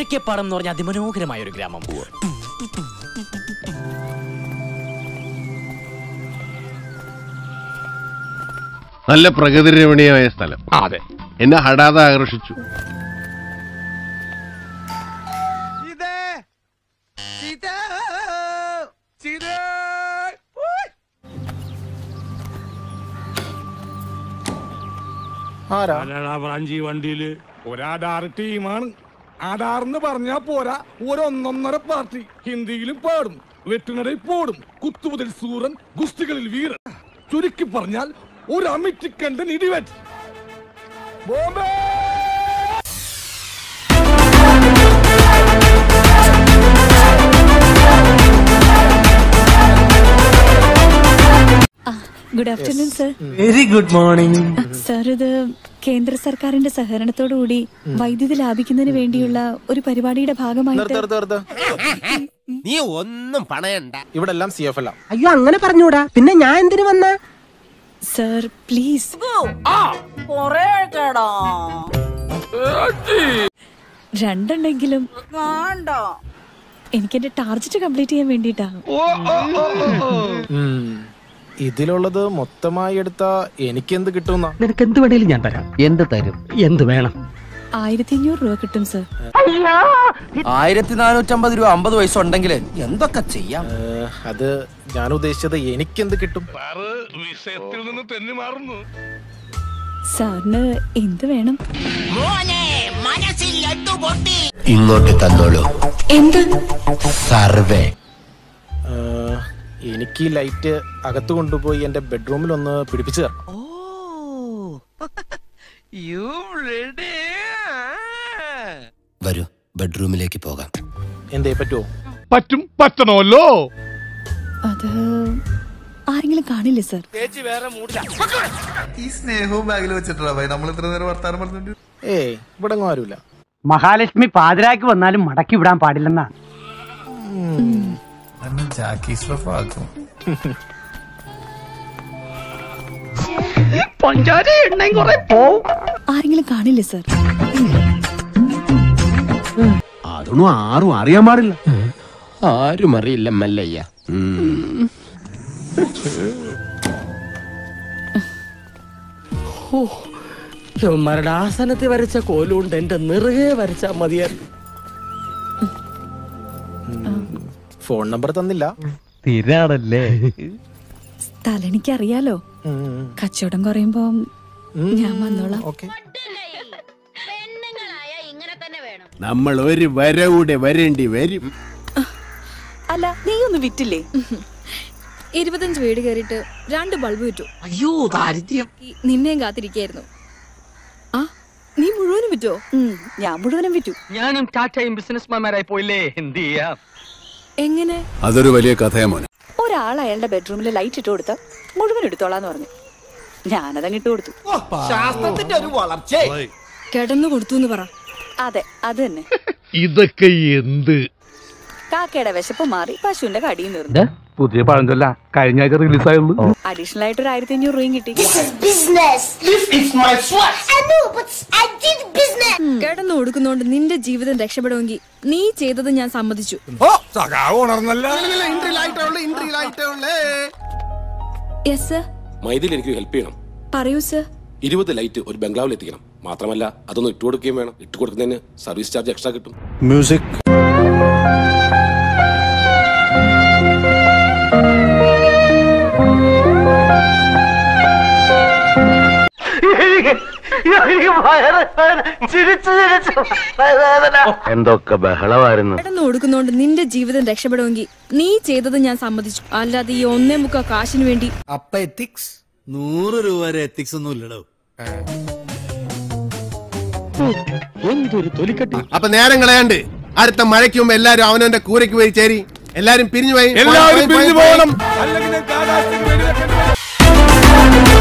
കിഴക്കേപ്പാടം എന്ന് പറഞ്ഞ അതിമനോഹരമായ ഒരു ഗ്രാമം നല്ല പ്രകൃതി രമണീയമായ സ്ഥലം അതെ എന്നെ ഹഠാതെ ആകർഷിച്ചു ആരാ ബ്രാഞ്ചി വണ്ടിയില് ഒരാധാർ ടീമാണ് ആധാർ എന്ന് പറഞ്ഞാ പോരാ ഒരൊന്നൊന്നര പാർട്ടി ഹിന്ദിയിലും പാടും വെട്ടിനടയിൽ പോടും കുത്തുമുതൽ സൂറൻ ഗുസ്തികളിൽ വീരൻ ചുരുക്കി പറഞ്ഞാൽ ഒരു അമിറ്റിക്കണ്ടൻ ഇടിവെറ്റ് Bombay good afternoon sir very good morning sir ഇത് കേന്ദ്ര സർക്കാരിന്റെ സഹകരണത്തോടുകൂടി വൈദ്യുതി ലാഭിക്കുന്നതിന് വേണ്ടിയുള്ള ഒരു പരിപാടിയുടെ ഭാഗമായിട്ട് നിർത്ത് നിർത്ത് നിർത്ത് നീ ഒന്നും പണയണ്ട ഇവിടെ എല്ലാം സി എഫ് എല്ലാം അയ്യോ അങ്ങനെ പറഞ്ഞൂടാ പിന്നെ ഞാൻ എന്തിനു വന്ന സർ പ്ലീസ് രണ്ടെണ്ണെങ്കിലും എനിക്ക് എന്റെ ടാർജറ്റ് കംപ്ലീറ്റ് ചെയ്യാൻ വേണ്ടിയിട്ടാ ഇതിലുള്ളത് മൊത്തമായി എടുത്താ എനിക്ക് എന്ത് കിട്ടുന്ന നിനക്ക് എന്ത് വേണേലും ഞാൻ തരാം എന്ത് തരും എന്ത് വേണം ആയിരത്തി അഞ്ഞൂറ് രൂപ കിട്ടും സർ ആയിരത്തി നാനൂറ്റമ്പത് രൂപ അമ്പത് വയസ്സുണ്ടെങ്കിൽ എന്തൊക്കെ ചെയ്യാം അത് ഞാൻ ഉദ്ദേശിച്ചത് എനിക്കെന്ത് കിട്ടും വിഷയത്തിൽ നിന്ന് തെന്നി മാറുന്നു സാറിന് എന്ത് വേണം ഇങ്ങോട്ട് തന്നോളൂ എന്ത് സർവേ ഏഹ്, എനിക്ക് ഈ ലൈറ്റ് അകത്ത് കൊണ്ടുപോയി എന്റെ ബെഡ്റൂമിൽ ഒന്ന് പിടിപ്പിച്ചു തരണം വരൂ ബെഡ്റൂമിലേക്ക് പോകാം എന്തേ പറ്റുമോ പറ്റും പറ്റണമല്ലോ അത് ആരെങ്കിലും കാണില്ലേ സർ ഈ സ്നേഹവും ബാഗിൽ വെച്ചിട്ടാ ഭായി നമ്മൾ ഇത്ര നേരം വർത്താനം പറഞ്ഞിട്ട് ഏയ് ഇവിടെ അങ്ങ് ആരുമില്ല മഹാലക്ഷ്മി പാതിരാക്ക് വന്നാലും മടക്കി വിടാൻ പാടില്ലെന്നാ എന്നെ ജാക്കി ഷ്രഫ് ആക്കും ആരെങ്കിലും കാണില്ലേ സർ അതൊന്നും ആരും അറിയാൻ പാടില്ല ആരും അറിയില്ല മല്ലയ്യ ചുമ്മാരുടെ ആസനത്തിൽ വരച്ച കോലുകൊണ്ട് എന്റെ നിറുകെ വരച്ചാ മതിയായിരുന്നു ഫോൺ നമ്പർ തന്നില്ല സ്ഥിരാണല്ലേ സ്ഥലം എനിക്കറിയാലോ കച്ചവടം കുറയുമ്പോ ഞാൻ വന്നോളാം ഓക്കെ പെണ്ണുങ്ങളായ ഇങ്ങനെ തന്നെ വേണം നമ്മൾ ഒരു വരവൂടെ വരേണ്ടി വരും അല്ല നീ ഒന്ന് വിറ്റില്ലേ ഇരുപത്തഞ്ച് വീട് കയറിയിട്ട് രണ്ട് ബൾബ് വിറ്റു അയ്യോ ദാരിദ്ര്യം നിന്നെയും കാത്തിരിക്കായിരുന്നു ആ നീ മുഴുവനും വിറ്റോ ഞാൻ മുഴുവനും വിറ്റു ഞാനും ടാറ്റയും ബിസിനസ്മാൻമാരായി പോയില്ലേ എന്ത് ചെയ്യാം എങ്ങനെ അതൊരു വലിയ കഥയാ മോനെ ഒരാൾ അയാളുടെ ബെഡ്റൂമിൽ ലൈറ്റ് ഇട്ട് കൊടുത്ത മുഴുവൻ എടുത്തോളാന്ന് പറഞ്ഞു ഞാനതങ്ങ് ഇട്ട് കൊടുത്തു ശാസ്ത്രത്തിന്റെ ഒരു വളർച്ച കിടന്നു കൊടുത്തു എന്ന് പറ അതെ അത് തന്നെ ഇതൊക്കെ എന്ത് കാക്കയുടെ വിശപ്പ് മാറി പശുവിന്റെ കടിയും തീർന്നു പുതിയ പഴഞ്ചൊല്ല കഴിഞ്ഞ ആഴ്ച റിലീസായുള്ളൂ അഡീഷണൽ ആയിട്ട് ഒരു ആയിരത്തി അഞ്ഞൂറ് രൂപയും കിട്ടി കിടന്നു കൊടുക്കുന്നോണ്ട് നിന്റെ ജീവിതം രക്ഷപ്പെടുമെങ്കിൽ നീ ചെയ്തത് ഞാൻ സമ്മതിച്ചു ഓ സഖാവ് ഉണർന്നല്ല യെസ് സർ മൈദിൽ എനിക്ക് ഹെൽപ്പ് ചെയ്യണം പറയൂ സർ ഇരുപത് ലൈറ്റ് ഒരു ബംഗ്ലാവിൽ എത്തിക്കണം മാത്രമല്ല അതൊന്ന് ഇട്ട് കൊടുക്കുകയും വേണം ഇട്ട് കൊടുക്കുന്നതിന് സർവീസ് ചാർജ് എക്സ്ട്രാ കിട്ടും മ്യൂസിക് എന്തൊക്കെ ബഹളമായിരുന്നു കിടന്നു കൊടുക്കുന്നോണ്ട് നിന്റെ ജീവിതം രക്ഷപ്പെടുമെങ്കിൽ നീ ചെയ്തത് ഞാൻ സമ്മതിച്ചു അല്ലാതെ ഈ ഒന്നേ മുക്കാ കാശിന് വേണ്ടി അപ്പൊ എത്തിക്സ് നൂറ് രൂപ വരെ എത്തിക്സ് ഒന്നും ഇല്ലടോ എന്തൊരു തൊലിക്കട്ടി അപ്പൊ നേരം കളയാണ്ട് അടുത്ത മഴയ്ക്ക് മുമ്പ് എല്ലാരും അവനവന്റെ കൂരയ്ക്ക് പോയി ചേരി എല്ലാരും പിരിഞ്ഞു പോയി എല്ലാവരും പോയി, പോയി, പിരിഞ്ഞു പോയി. പോകണം അല്ലെങ്കിൽ ഞാൻ കാലാവസ്ഥയ്ക്ക് വേണ്ടി വെക്കണ്ട.